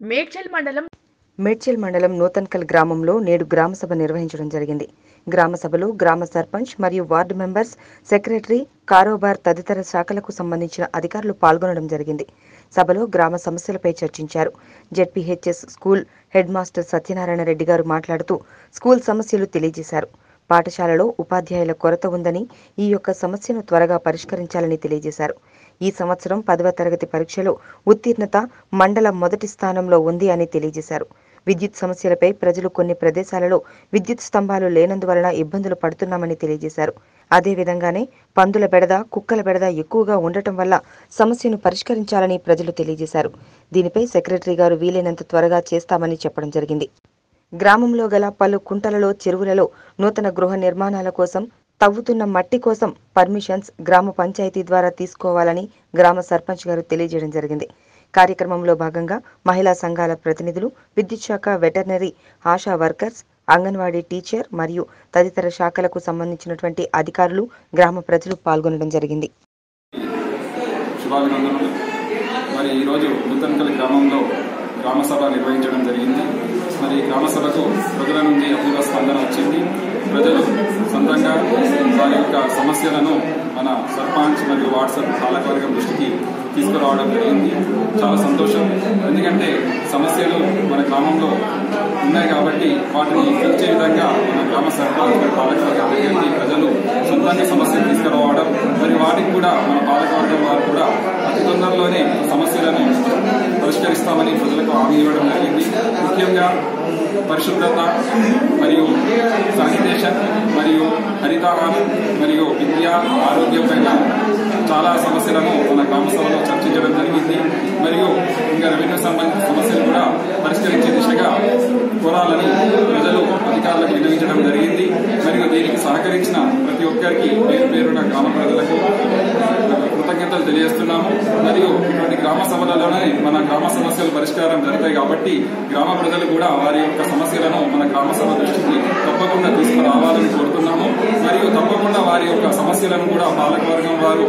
మేడ్చల్ మండలం మేడ్చల్ మండలం నూతన్కల్ గ్రామంలో నేడు గ్రామ సభ నిర్వహించడం జరిగింది గ్రామ సభలో గ్రామ సర్పంచ్ మరియు వార్డు మెంబర్స్ సెక్రటరీ కారోబార్ తదితర శాఖలకు సంబంధించిన అధికారులు పాల్గొనడం జరిగింది సభలో గ్రామ సమస్యలపై చర్చించారు ZPHS school headmaster Satyanarayana Reddy గారు మాట్లాడుతూ స్కూల్ సమస్యలు తెలియజేశారు పాఠశాలలో ఉపాధ్యాయుల కొరత ఉందని ఈ యొక్క సమస్యను త్వరగా పరిష్కరించాలని తెలియజేశారు ఈ సంవత్సరం పదవ తరగతి పరీక్షలో ఉత్తీర్ణత మండలం మొదటి స్థానంలో ఉంది అని తెలియజేశారు విద్యుత్ సమస్యలపై ప్రజలు కొన్ని ప్రదేశాలలో విద్యుత్ స్తంభాలు లేనందువలన ఇబ్బందులు పడుతున్నామని తెలియజేశారు అదేవిధంగానే పందుల బెడద కుక్కల బెడద ఎక్కువగా ఉండటం వల్ల సమస్యను పరిష్కరించాలని ప్రజలు తెలియజేశారు దీనిపై సెక్రటరీ గారు వీలైనంత త్వరగా చేస్తామని చెప్పడం జరిగింది గ్రామంలో గల పలు కుంటలలో చెరువులలో నూతన గృహ నిర్మాణాల కోసం తవ్వుతున్న మట్టి కోసం పర్మిషన్స్ గ్రామ పంచాయతీ ద్వారా తీసుకోవాలని గ్రామ సర్పంచ్ గారు తెలియజేయడం జరిగింది కార్యక్రమంలో భాగంగా మహిళా సంఘాల ప్రతినిధులు విద్యుత్ శాఖ veterinary Asha workers anganwadi teacher మరియు తదితర శాఖలకు సంబంధించినటువంటి అధికారులు గ్రామ ప్రజలు పాల్గొనడం జరిగింది శుభాభినందనలు మరి ఈరోజు నూతన్కల్ గ్రామంలో గ్రామ సభ నిర్వహించడం జరిగింది మరి గ్రామ సభకు ప్రజల నుండి అపూర్వ స్పందన వచ్చింది ప్రజలు సొంతంగా వారి యొక్క సమస్యలను మన సర్పంచ్ మరియు వాట్సాప్ పాలకవర్గం దృష్టికి తీసుకురావడం జరిగింది చాలా సంతోషం ఎందుకంటే సమస్యలు మన గ్రామంలో ఉన్నాయి కాబట్టి వాటిని తీర్చే విధంగా మన గ్రామ సర్పంచ్ మరియు పాలకవర్గం దగ్గరికి ప్రజలు సొంతంగా సమస్యలు తీసుకురావడం మరి వాటికి కూడా మన పాలకవర్గం వారు కూడా అతి తొందరలోనే సమస్యలను పరిష్కరిస్తామని ప్రజలకు హామీ ఇవ్వడం జరిగింది ముఖ్యంగా పరిశుభ్రత మరియు శానిటేషన్ మరియు హరితాహారం మరియు విద్య ఆరోగ్యం పైన చాలా సమస్యలను మన గ్రామ సభలో చర్చించడం జరిగింది మరియు ఇంకా రెవెన్యూ సంబంధించిన సమస్యలు కూడా పరిష్కరించే దిశగా కోరాలని ప్రజలు అధికారులకు వినియోగించడం జరిగింది మరియు దీనికి సహకరించిన ప్రతి ఒక్కరికి పేరు పేరున గ్రామ ప్రజలకు కృతజ్ఞతలు తెలియజేస్తున్నాము మరియు ఇటువంటి గ్రామ సభలలోనే మన గ్రామ సమస్యలు పరిష్కారం జరుగుతాయి కాబట్టి గ్రామ ప్రజలు కూడా వారి యొక్క సమస్యలను మన గ్రామ సభ దృష్టికి తప్పకుండా తీసుకురావాలని కోరుతున్నాము మరియు తప్పకుండా వారి యొక్క సమస్యలను కూడా పాలకవర్గం వారు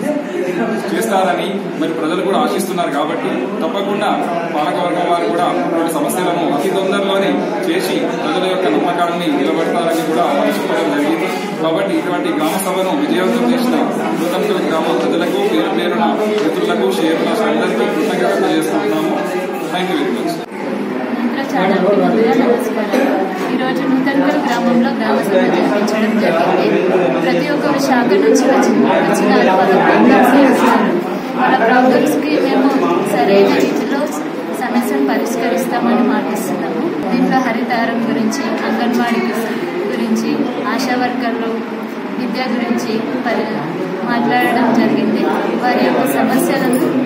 చేస్తారని మరి ప్రజలు కూడా ఆశిస్తున్నారు కాబట్టి తప్పకుండా పాలకవర్గం వారు కూడా ఇటువంటి సమస్యలను అతి తొందరలోనే చేసి ప్రజల యొక్క నమ్మకాన్ని నిలబెడతారని కూడా వారు చెప్పడం జరిగింది కాబట్టి ఇటువంటి గ్రామ సభను విజయవంతం చేసిన నూతన గ్రామ ప్రజలకు పేరు పేరున మిత్రులకు షేర్లకు అందరికీ కృతజ్ఞతలు తెలియజేస్తున్నాము థ్యాంక్ యూ వెరీ మచ్ మంత్రచాడానికి ముందుగా నమస్కారం ఈరోజు నూతన్గల్ గ్రామంలో గ్రామ సభ నిర్వహించడం జరిగింది ప్రతి ఒక్క శాఖ నుంచి వచ్చిన వచ్చిన వాళ్ళ ప్రాబ్లమ్స్ ఇస్తారు వాళ్ళ ప్రాబ్లమ్స్ కి మేము సరైన రీతిలో సమస్యను పరిష్కరిస్తామని మాటిస్తున్నాము దీంట్లో హరితారం గురించి అంగన్వాడీ గురించి ఆశా వర్కర్లు విద్య గురించి పరి మాట్లాడడం జరిగింది వారి యొక్క సమస్యలను